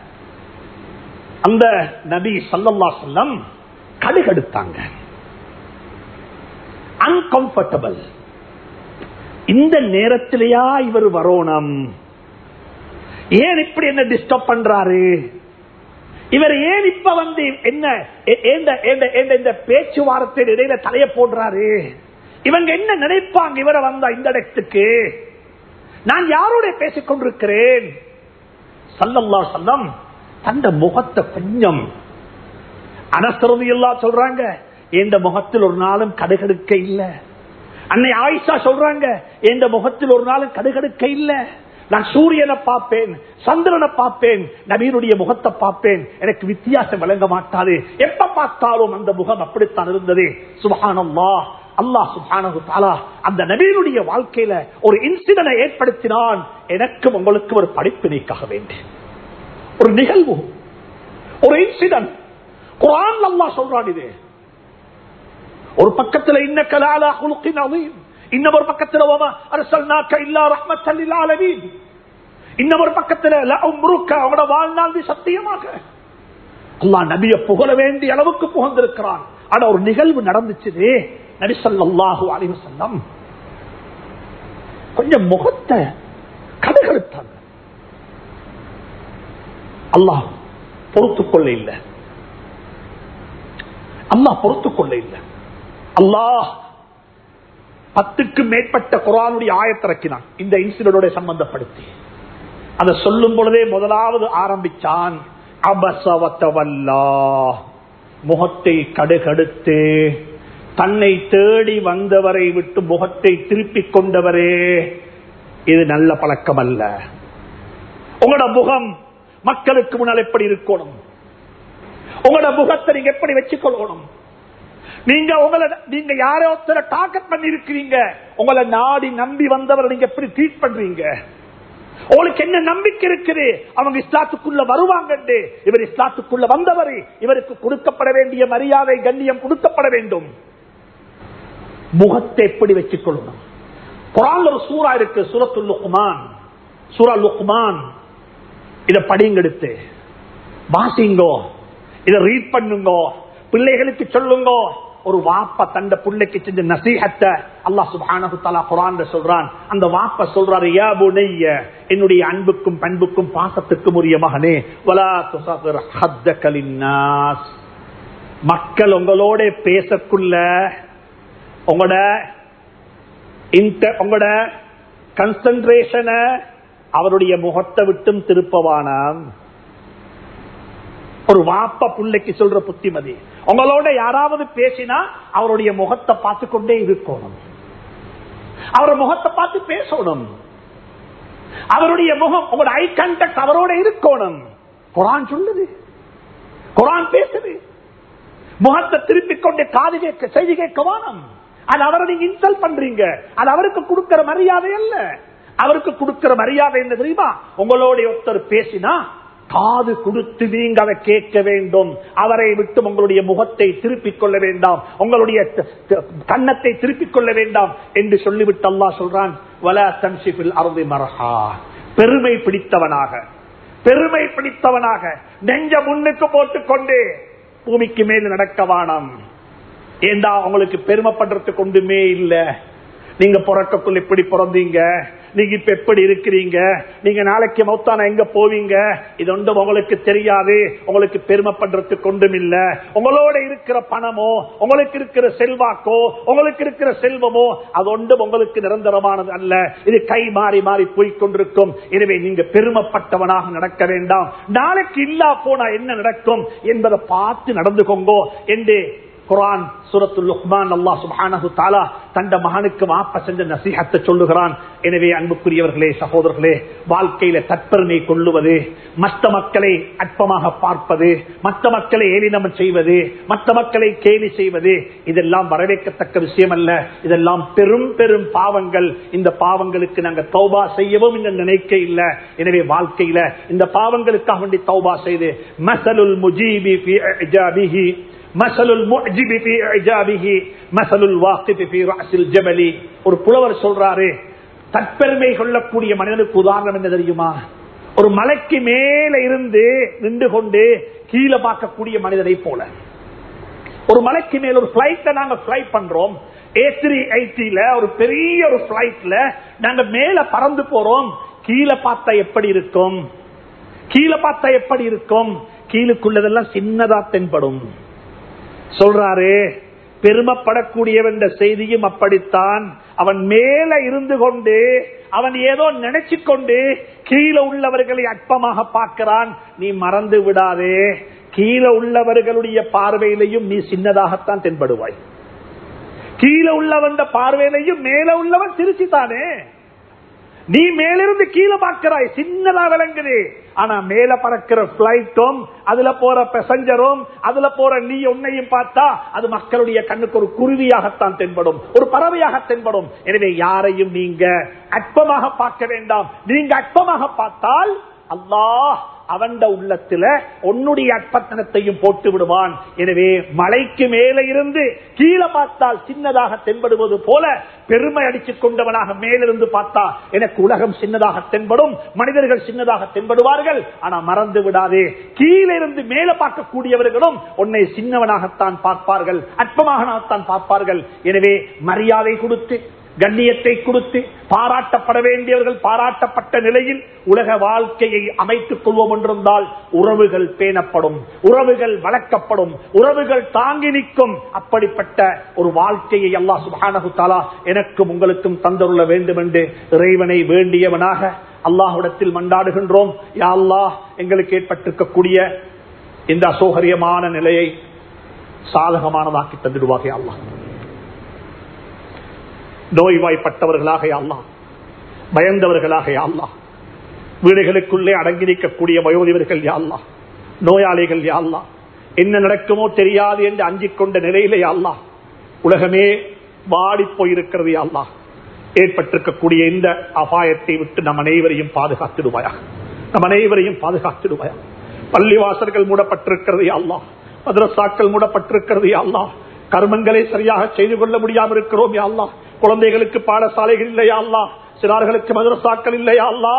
அந்த நபி சல்லல்லா சொல்லம் கடுகெடுத்தாங்க அன்கம்ஃபர்டபிள் இந்த நேரத்திலேயா இவர் வரோணம் ஏன் இப்படி என்ன டிஸ்டர்ப் பண்றாரு இவர் ஏன் இப்ப வந்து என்ன எ- ஏண்ட- ஏண்ட- ஏண்ட இந்த பேச்சுவார்த்தை இடையில தலைய போடுறாரு இவங்க என்ன நினைப்பாங்க இவரை வந்தா இந்த இடத்துக்கு நான் யாரோட பேசிக் கொண்டிருக்கிறேன் சல்லல்லா சொல்லம் தந்த முகத்தை கொஞ்சம் அனசரது எல்லாம் சொல்றாங்க எந்த முகத்தில் ஒரு நாளும் கடுகடுக்க இல்ல அன்னை ஆயிஷா சொல்றாங்க எந்த முகத்தில் ஒரு நாளும் கடுகடுக்க இல்ல நான் சூரியனை பார்ப்பேன் சந்திரனை பார்ப்பேன் நபீனுடைய முகத்தை பார்ப்பேன் எனக்கு வித்தியாசம் விளங்க மாட்டாது எப்ப பார்த்தாலும் அந்த முகம் அப்படித்தான் இருந்தது சுபஹானல்லா அல்லாஹ் சுப்ஹானஹு தஆலா அந்த நபீனுடைய வாழ்க்கையில ஒரு இன்சிடனை ஏற்படுத்தினான் எனக்கும் உங்களுக்கு ஒரு படிப்பினைக்காக வேண்டி ஒரு நிகழ்வு ஒரு இன்சிடென்ட் குரான் அல்லாஹ் சொல்றான் இது ஒரு பக்கத்துல இன்ன கலாலா குலுக்கின் அவீம் இன்னொரு பக்கத்துல வமா அரசல்னாக்க இல்லா ரஹ்மத்தல் லில் ஆலமீன் இன்னொரு பக்கத்துல லஅம்ருக்க அவனோட வாழ்நாள் நீ சத்தியமாக அல்லாஹ் நபியை புகழ வேண்டிய அளவுக்கு புகழ்ந்திருக்கிறான் ஆனா ஒரு நிகழ்வு நடந்துச்சு நபி ஸல்லல்லாஹு அலைஹி வஸல்லம் கொஞ்சம் முகத்தை கடுகெடுத்தாங்க அல்லாஹ் பொறுத்துக் கொள்ள இல்லை அல்லாஹ் பொறுத்துக் கொள்ள இல்லை அல்லாஹ் பத்துக்கு மேற்பட்ட குரானுடைய ஆயத்திறக்கினான் இந்த இன்சிடென்டோட சம்பந்தப்படுத்தி அதை சொல்லும் பொழுதே முதலாவது ஆரம்பிச்சான் அபசவத்தவல்லா முகத்தை கடுகடுத்து தன்னை தேடி வந்தவரை விட்டு முகத்தை திருப்பிக் கொண்டவரே இது நல்ல பழக்கம் அல்ல உங்களோட முகம் மக்களுக்கு முன்னால் எப்படி இருக்கணும் உங்களோட முகத்தை நீங்க எப்படி வச்சுக்கொள்ளணும் நீங்க உங்களை நீங்க யாரோ ஒருத்தரை டார்கெட் பண்ணி இருக்கிறீங்க உங்களை நாடி நம்பி வந்தவரை நீங்க எப்படி ட்ரீட் பண்றீங்க உங்களுக்கு என்ன நம்பிக்கை இருக்குது அவங்க இஸ்லாத்துக்குள்ள வருவாங்க இவர் இஸ்லாத்துக்குள்ள வந்தவர் இவருக்கு கொடுக்கப்பட வேண்டிய மரியாதை கண்ணியம் கொடுக்கப்பட வேண்டும் முகத்தை எப்படி வச்சுக் கொள்ளணும் குரான் ஒரு சூறா இருக்கு சூரத்துல் லுக்மான் சூரா லுக்மான் இத படிங்கெடுத்து வாசிங்கோ இத ரீட் பண்ணுங்கோ பிள்ளைகளுக்கு சொல்லுங்கோ ஒரு வாப்ப தந்த பிள்ளைக்கு செஞ்ச நசீகத்தை அல்லாஹ் சுப்ஹானஹு தஆலா குர்ஆன்ல சொல்றான் அந்த வாப்ப சொல்றாரு யா புனைய என்னுடைய அன்புக்கும் பண்புக்கும் பாசத்துக்கும் உரிய மகனே வலா துஸகிர் ஹத்தக லின்னாஸ் மக்கள் உங்களோட பேசக்குள்ள உங்களோட உங்களோட கன்சன்ட்ரேஷனை அவருடைய முகத்தை விட்டும் திருப்பவானாம் ஒரு வாப்ப பிள்ளைக்கு சொல்ற புத்திமதி உங்களோட யாராவது பேசினா அவருடைய முகத்தை பார்த்து கொண்டே இருக்கணும் அவருடைய முகத்தை பார்த்து பேசணும் அவருடைய முகம் உங்களோட ஐ கான்டாக்ட் அவரோட இருக்கணும் குரான் சொல்லுது குரான் பேசுது முகத்தை திருப்பிக் கொண்டு காது கேட்க செய்தி கேட்க வானம் அது அவரை நீங்க இன்சல்ட் பண்றீங்க அது அவருக்கு கொடுக்கிற மரியாதை அல்ல அவருக்கு கொடுக்கிற மரியாதை என்ன தெரியுமா உங்களோட ஒருத்தர் பேசினா காது கொடுத்து நீங்க அதை கேட்க வேண்டும் அவரை விட்டு உங்களுடைய முகத்தை திருப்பிக் கொள்ள வேண்டாம் உங்களுடைய த- த- கன்னத்தை திருப்பிக் கொள்ள வேண்டாம் என்று சொல்லிவிட்டு அல்லாஹ் சொல்றான் வல தன்சிபில் அருதி மரஹா பெருமை பிடித்தவனாக பெருமை பிடித்தவனாக நெஞ்ச முன்னுக்கு போட்டுக்கொண்டு பூமிக்கு மேல் நடக்க வானம் ஏண்டா உங்களுக்கு பெருமைப்படுறதுக்கு ஒன்றுமே இல்ல நீங்க பிறக்கக்குள்ள எப்படி பிறந்தீங்க நீங்க இப்ப எப்படி இருக்கிறீங்க நீங்க நாளைக்கு மௌத்தான எங்க போவீங்க இது ஒன்றும் உங்களுக்கு தெரியாது உங்களுக்கு பெருமைப்படுறதுக்கு ஒன்றும் இல்ல உங்களோட இருக்கிற பணமோ உங்களுக்கு இருக்கிற செல்வாக்கோ உங்களுக்கு இருக்கிற செல்வமோ அது ஒன்றும் உங்களுக்கு நிரந்தரமானது அல்ல இது கை மாறி மாறி போய்கொண்டிருக்கும் எனவே நீங்க பெருமைப்பட்டவனாக நடக்க வேண்டாம் நாளைக்கு இல்லா போனா என்ன நடக்கும் என்பதை பார்த்து நடந்துக்கோங்கோ என்று குரான் சூரத்துல் லுக்மான் அல்லாஹ் சுப்ஹானஹு தஆலா தந்த மகனுக்கு வாப்ப செஞ்ச நசீஹத்தை சொல்லுகிறான் எனவே அன்புக்குரியவர்களே சகோதரர்களே வாழ்க்கையில தற்பெருமை கொள்ளுவது மற்ற மக்களை அற்பமாக பார்ப்பது மற்ற மக்களை ஏலினம் செய்வது மற்ற மக்களை கேலி செய்வது இதெல்லாம் வரவேற்கத்தக்க விஷயம் அல்ல இதெல்லாம் பெரும் பெரும் பாவங்கள் இந்த பாவங்களுக்கு நாங்க தௌபா செய்யவும் இன்னும் நினைக்க இல்ல எனவே வாழ்க்கையில இந்த பாவங்களுக்காக வேண்டி தௌபா செய்து மசலுல் முஜீபி ஃபி இஜாபிஹி மசலுல் முஜிபி ஃபி இஜாபிஹி மசலுல் வாக்கிபி ஃபி ரஅஸில் ஜபலி ஒரு புலவர் சொல்றாரு தற்பெருமை கொள்ளக்கூடிய மனிதனுக்கு உதாரணம் என்ன தெரியுமா ஒரு மலைக்கு மேல இருந்து நின்று கொண்டு கீழே பார்க்கக்கூடிய மனிதரை போல ஒரு மலைக்கு மேல ஒரு பிளைட்ல நாங்க பிளை பண்றோம் ஏ த்ரீ ஐடில ஒரு பெரிய ஒரு பிளைட்ல நாங்க மேல பறந்து போறோம் கீழே பார்த்தா எப்படி இருக்கும் கீழே பார்த்தா எப்படி இருக்கும் கீழுக்குள்ளதெல்லாம் சின்னதா தென்படும் சொல்றாரு பெருமைப்படக்கூடியவன் செய்தியும் அப்படித்தான் அவன் மேல இருந்து கொண்டு அவன் ஏதோ நினைச்சு கொண்டு கீழே உள்ளவர்களை அற்பமாக பார்க்கிறான் நீ மறந்து விடாதே கீழே உள்ளவர்களுடைய பார்வையிலையும் நீ சின்னதாகத்தான் தென்படுவாய் கீழே உள்ளவன் பார்வையிலையும் மேல உள்ளவன் திருச்சித்தானே நீ மேலிருந்து கீழே பார்க்கிறாய் சின்னதா விளங்குது ஆனா மேல பறக்கிற பிளைட்டும் அதுல போற பெசஞ்சரும் அதுல போற நீ உன்னையும் பார்த்தா அது மக்களுடைய கண்ணுக்கு ஒரு குருவியாகத்தான் தென்படும் ஒரு பறவையாக தென்படும் எனவே யாரையும் நீங்க அற்பமாக பார்க்க வேண்டாம் நீங்க அற்பமாக பார்த்தால் அல்லாஹ் அவண்ட உள்ளத்துல உன்னுடைய அற்பத்தனத்தையும் போட்டு விடுவான் எனவே மலைக்கு மேல இருந்து கீழே பார்த்தால் சின்னதாக தென்படுவது போல பெருமை அடித்துக் கொண்டவனாக மேலிருந்து பார்த்தா எனக்கு உலகம் சின்னதாக தென்படும் மனிதர்கள் சின்னதாக தென்படுவார்கள் ஆனா மறந்து விடாதே கீழே இருந்து மேல பார்க்கக்கூடியவர்களும் உன்னை சின்னவனாகத்தான் பார்ப்பார்கள் அற்பமாகத்தான் பார்ப்பார்கள் எனவே மரியாதை கொடுத்து கண்ணியத்தை கொடுத்து பாராட்டப்பட வேண்டியவர்கள் பாராட்டப்பட்ட நிலையில் உலக வாழ்க்கையை அமைத்துக் கொள்வோம் என்றிருந்தால் உறவுகள் பேணப்படும் உறவுகள் வளர்க்கப்படும் உறவுகள் தாங்கி நிற்கும் அப்படிப்பட்ட ஒரு வாழ்க்கையை அல்லா சுபானகு தாலா எனக்கும் உங்களுக்கும் தந்தருள்ள வேண்டும் என்று இறைவனை வேண்டியவனாக அல்லாஹுடத்தில் மண்டாடுகின்றோம் யா அல்லாஹ் எங்களுக்கு ஏற்பட்டிருக்கக்கூடிய இந்த அசௌகரியமான நிலையை சாதகமானதாக்கி தந்துடுவாக அல்லாஹ் நோய்வாய்ப்பட்டவர்களாக அல்லா பயந்தவர்களாக அல்லா வீடுகளுக்குள்ளே அடங்கி நிற்கக்கூடிய வயோதிபர்கள் யாழ்லா நோயாளிகள் யாழ்லா என்ன நடக்குமோ தெரியாது என்று அஞ்சிக் கொண்ட நிலையிலே அல்லா உலகமே வாடி போயிருக்கிறது அல்லா ஏற்பட்டிருக்கக்கூடிய இந்த அபாயத்தை விட்டு நம் அனைவரையும் பாதுகாத்திடுவாயா நம் அனைவரையும் பாதுகாத்திடுவாயா பள்ளிவாசல்கள் மூடப்பட்டிருக்கிறது அல்லா மதரசாக்கள் மூடப்பட்டிருக்கிறது அல்லா கர்மங்களை சரியாக செய்து கொள்ள முடியாமல் இருக்கிறோம் அல்லா குழந்தைகளுக்கு பாடசாலைகள் இல்லையா அல்லா சிறார்களுக்கு மதரசாக்கள் இல்லையா அல்லா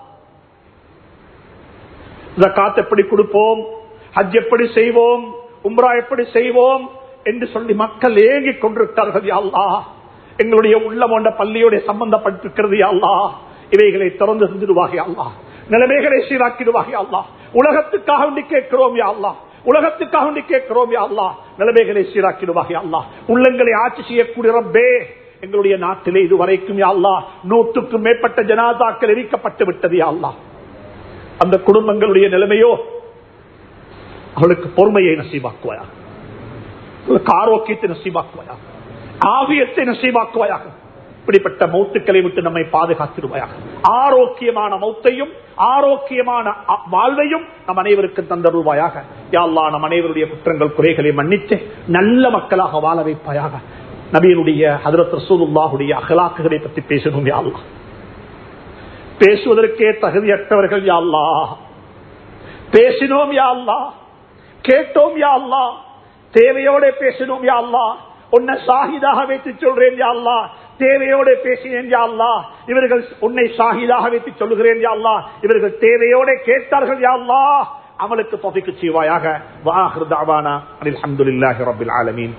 ஜக்காத் எப்படி கொடுப்போம் ஹஜ் எப்படி செய்வோம் உம்ரா எப்படி செய்வோம் என்று சொல்லி மக்கள் ஏங்கிக் கொண்டிருக்கிறார்கள் அல்லா எங்களுடைய உள்ளம் கொண்ட பள்ளியோட சம்பந்தப்பட்டிருக்கிறது அல்லா இவைகளை திறந்து செஞ்சிடுவாக அல்லா நிலைமைகளை சீராக்கிடுவாக அல்லா உலகத்துக்காக வேண்டி கேட்கிறோம் யா அல்லா உலகத்துக்காக வேண்டி கேட்கிறோம் யா அல்லா நிலைமைகளை சீராக்கிடுவாக அல்லா உள்ளங்களை ஆட்சி செய்யக்கூடிய ரப்பே எங்களுடைய நாட்டிலே இதுவரைக்கும் யாழ்லா நூற்றுக்கும் மேற்பட்ட ஜனாதாக்கள் எரிக்கப்பட்டு விட்டது யாழ்லா அந்த குடும்பங்களுடைய நிலைமையோ அவளுக்கு பொறுமையை நசீபாக்குவாயா அவளுக்கு ஆரோக்கியத்தை நசீபாக்குவாயா ஆவியத்தை நசீபாக்குவாயாக இப்படிப்பட்ட மௌத்துக்களை விட்டு நம்மை பாதுகாத்திடுவாயாக ஆரோக்கியமான மௌத்தையும் ஆரோக்கியமான வாழ்வையும் நம் அனைவருக்கும் தந்தருவாயாக யாழ்லா நம் அனைவருடைய குற்றங்கள் குறைகளை மன்னித்து நல்ல மக்களாக வாழ வைப்பாயாக நபியனுடைய ஹதரத் ரசூலுல்லாஹுடைய அகலாக்குகளை பற்றி பேசணும் யாழ்லா பேசுவதற்கே தகுதியற்றவர்கள் யாழ்லா பேசினோம் யாழ்லா கேட்டோம் யாழ்லா தேவையோட பேசினோம் யாழ்லா உன்னை சாகிதாக வைத்து சொல்றேன் யாழ்லா தேவையோட பேசினேன் யாழ்லா இவர்கள் உன்னை சாகிதாக வைத்து சொல்லுகிறேன் யாழ்லா இவர்கள் தேவையோட கேட்டார்கள் யாழ்லா அமலுக்கு தொகைக்கு செய்வாயாக வாஹிருதாவானா அனில் அஹமதுல்லாஹி ரபில் ஆலமீன்